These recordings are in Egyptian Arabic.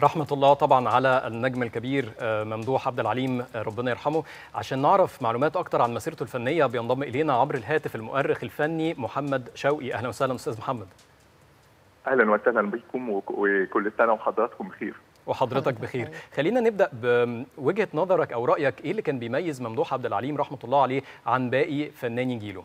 رحمة الله طبعا على النجم الكبير ممدوح عبد العليم ربنا يرحمه عشان نعرف معلومات أكتر عن مسيرته الفنية بينضم إلينا عبر الهاتف المؤرخ الفني محمد شوقي أهلا وسهلا أستاذ محمد أهلا وسهلا بكم وكل سنة وحضراتكم بخير وحضرتك بخير خلينا نبدا بوجهه نظرك او رايك ايه اللي كان بيميز ممدوح عبد العليم رحمه الله عليه عن باقي فناني جيله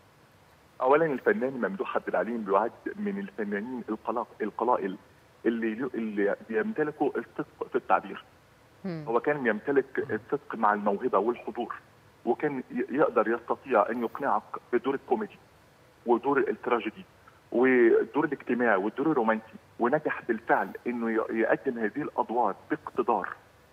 اولا الفنان ممدوح عبد العليم بيعد من الفنانين القلائل اللي اللي بيمتلكوا الصدق في التعبير م. هو كان يمتلك الصدق مع الموهبه والحضور وكان يقدر يستطيع ان يقنعك بدور الكوميدي ودور التراجيدي والدور الاجتماعي والدور الرومانسي ونجح بالفعل انه يقدم هذه الادوار باقتدار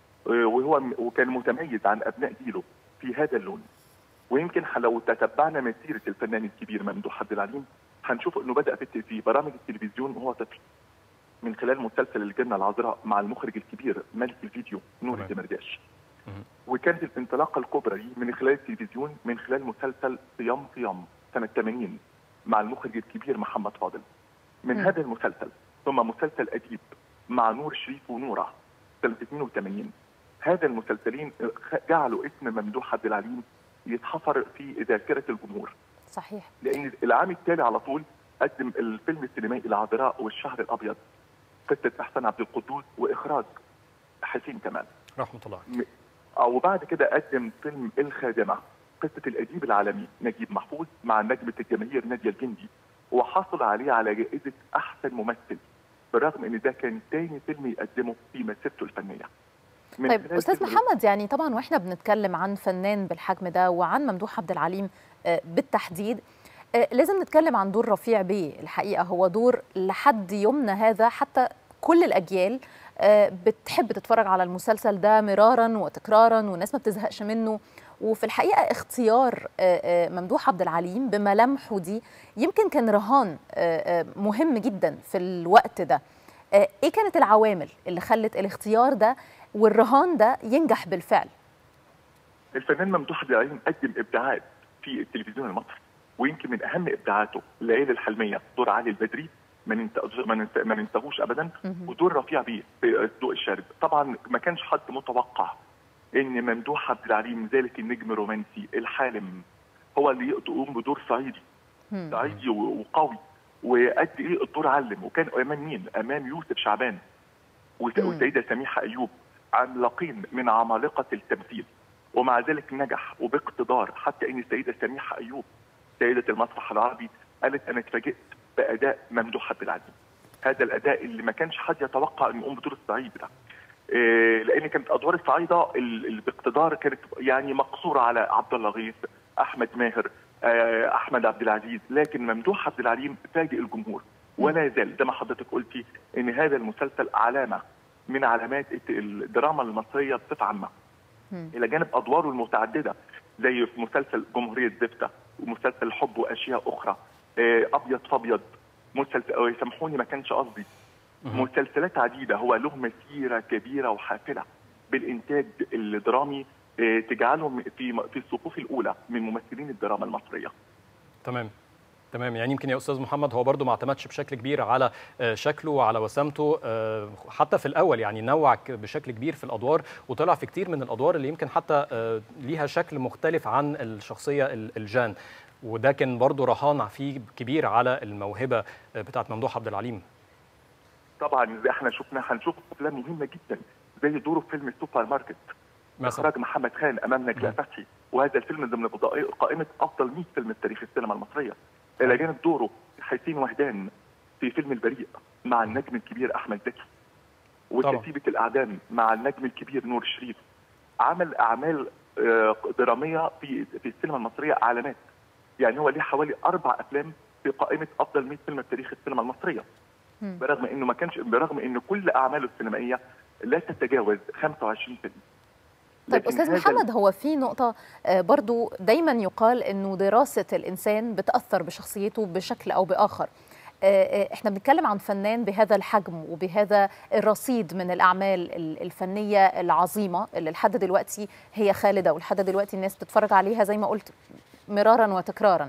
وهو وكان متميز عن ابناء جيله في هذا اللون ويمكن لو تتبعنا مسيره الفنان الكبير ممدوح عبد العليم هنشوف انه بدا في برامج التلفزيون وهو طفل من خلال مسلسل الجنه العذراء مع المخرج الكبير ملك الفيديو نور الدمرداش وكانت الانطلاقه الكبرى دي من خلال التلفزيون من خلال مسلسل صيام صيام سنه 80 مع المخرج الكبير محمد فاضل من م. هذا المسلسل ثم مسلسل أديب مع نور شريف ونورة سنة 82 هذا المسلسلين جعلوا اسم ممدوح عبد العليم يتحفر في ذاكرة الجمهور صحيح لأن العام التالي على طول قدم الفيلم السينمائي العذراء والشهر الأبيض قصة إحسان عبد القدوس وإخراج حسين كمال رحمة الله أو بعد كده قدم فيلم الخادمة قصة الأديب العالمي نجيب محفوظ مع نجمة الجماهير نادية الجندي وحصل عليه على جائزة أحسن ممثل بالرغم ان ده كان تاني فيلم يقدمه في مسيرته الفنيه طيب استاذ محمد يعني طبعا واحنا بنتكلم عن فنان بالحجم ده وعن ممدوح عبد العليم بالتحديد لازم نتكلم عن دور رفيع بيه الحقيقه هو دور لحد يومنا هذا حتى كل الاجيال بتحب تتفرج على المسلسل ده مرارا وتكرارا والناس ما بتزهقش منه وفي الحقيقه اختيار ممدوح عبد العليم بملامحه دي يمكن كان رهان مهم جدا في الوقت ده ايه كانت العوامل اللي خلت الاختيار ده والرهان ده ينجح بالفعل الفنان ممدوح عبد العليم قدم ابداعات في التلفزيون المصري ويمكن من اهم ابداعاته الليالي الحلميه دور علي البدري ما ما ننساهوش ابدا ودور رفيع بيه في الضوء الشارد طبعا ما كانش حد متوقع ان ممدوح عبد العليم ذلك النجم الرومانسي الحالم هو اللي يقوم بدور صعيدي صعيدي وقوي وقد ايه الدور علم وكان امام مين؟ امام يوسف شعبان والسيده سميحه ايوب عملاقين من عمالقه التمثيل ومع ذلك نجح وباقتدار حتى ان السيده سميحه ايوب سيده المسرح العربي قالت انا اتفاجئت باداء ممدوح عبد العليم هذا الاداء اللي ما كانش حد يتوقع انه يقوم بدور الصعيد ده إيه لان كانت ادوار الصعيده اللي باقتدار كانت يعني مقصوره على عبد الله غيث احمد ماهر احمد عبد العزيز لكن ممدوح عبد العليم فاجئ الجمهور ولا يزال زي ما حضرتك قلتي ان هذا المسلسل علامه من علامات الدراما المصريه بصفه عامه الى جانب ادواره المتعدده زي في مسلسل جمهوريه زفته ومسلسل الحب واشياء اخرى ابيض فابيض مسلسل يسامحوني ما كانش قصدي مسلسلات عديده هو له مسيره كبيره وحافله بالانتاج الدرامي تجعلهم في في الصفوف الاولى من ممثلين الدراما المصريه. تمام تمام يعني يمكن يا استاذ محمد هو برضو ما اعتمدش بشكل كبير على شكله وعلى وسامته حتى في الاول يعني نوع بشكل كبير في الادوار وطلع في كتير من الادوار اللي يمكن حتى ليها شكل مختلف عن الشخصيه الجان وده كان برضو رهان فيه كبير على الموهبه بتاعت ممدوح عبد العليم. طبعا زي احنا شفنا هنشوف افلام مهمه جدا زي دوره في فيلم السوبر ماركت اخراج محمد خان امام نجلاء فتحي وهذا الفيلم ضمن قائمه افضل 100 فيلم في تاريخ السينما المصريه الى جانب دوره حسين وهدان في فيلم البريء مع النجم الكبير احمد زكي وكتيبه الاعدام مع النجم الكبير نور الشريف عمل اعمال دراميه في في السينما المصريه علامات يعني هو ليه حوالي اربع افلام في قائمه افضل 100 فيلم في تاريخ السينما المصريه برغم انه ما كانش برغم ان كل اعماله السينمائيه لا تتجاوز 25 فيلم طيب استاذ محمد هو في نقطه برضو دايما يقال انه دراسه الانسان بتاثر بشخصيته بشكل او باخر احنا بنتكلم عن فنان بهذا الحجم وبهذا الرصيد من الاعمال الفنيه العظيمه اللي لحد دلوقتي هي خالده ولحد دلوقتي الناس بتتفرج عليها زي ما قلت مرارا وتكرارا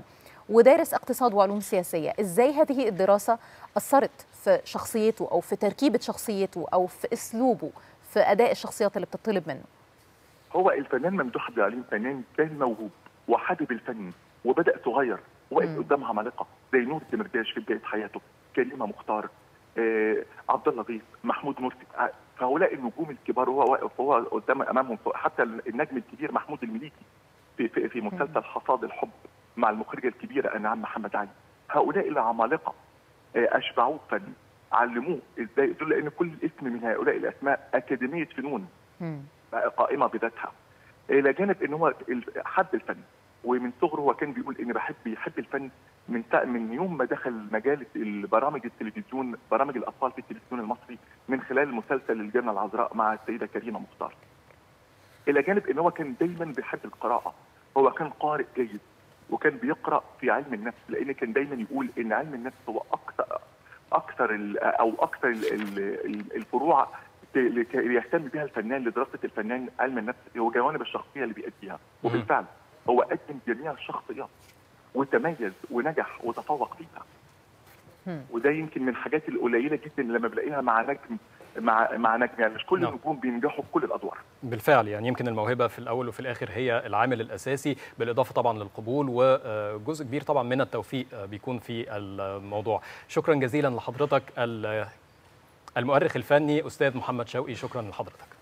ودارس اقتصاد وعلوم سياسيه ازاي هذه الدراسه اثرت في شخصيته او في تركيبه شخصيته او في اسلوبه في اداء الشخصيات اللي بتطلب منه هو الفنان ممدوح عبد العليم فنان كان موهوب وحابب الفن وبدا صغير وقف قدام عمالقه زي نور الدمرداش في بدايه حياته كريمه مختار آه عبد الله غيث محمود مرسي آه فهؤلاء النجوم الكبار وهو واقف وهو قدام امامهم حتى النجم الكبير محمود المليكي في في, في مسلسل حصاد الحب مع المخرجه الكبيره انعام محمد علي هؤلاء العمالقه آه اشبعوه فن علموه ازاي دول لان كل اسم من هؤلاء الاسماء اكاديميه فنون قائمه بذاتها الى جانب ان هو حب الفن ومن صغره هو كان بيقول اني بحب بيحب الفن من من يوم ما دخل مجال البرامج التلفزيون برامج الاطفال في التلفزيون المصري من خلال مسلسل الجنه العذراء مع السيده كريمه مختار. الى جانب ان هو كان دايما بيحب القراءه هو كان قارئ جيد وكان بيقرا في علم النفس لان كان دايما يقول ان علم النفس هو اكثر اكثر او اكثر الفروع اللي يهتم بها الفنان لدراسه الفنان علم النفس هو جوانب الشخصيه اللي بيأديها وبالفعل هو قدم جميع الشخصيات وتميز ونجح وتفوق فيها وده يمكن من الحاجات القليله جدا لما بلاقيها مع نجم مع مع نجم يعني مش كل النجوم بينجحوا في كل الادوار بالفعل يعني يمكن الموهبه في الاول وفي الاخر هي العامل الاساسي بالاضافه طبعا للقبول وجزء كبير طبعا من التوفيق بيكون في الموضوع شكرا جزيلا لحضرتك المؤرخ الفني استاذ محمد شوقي شكرا لحضرتك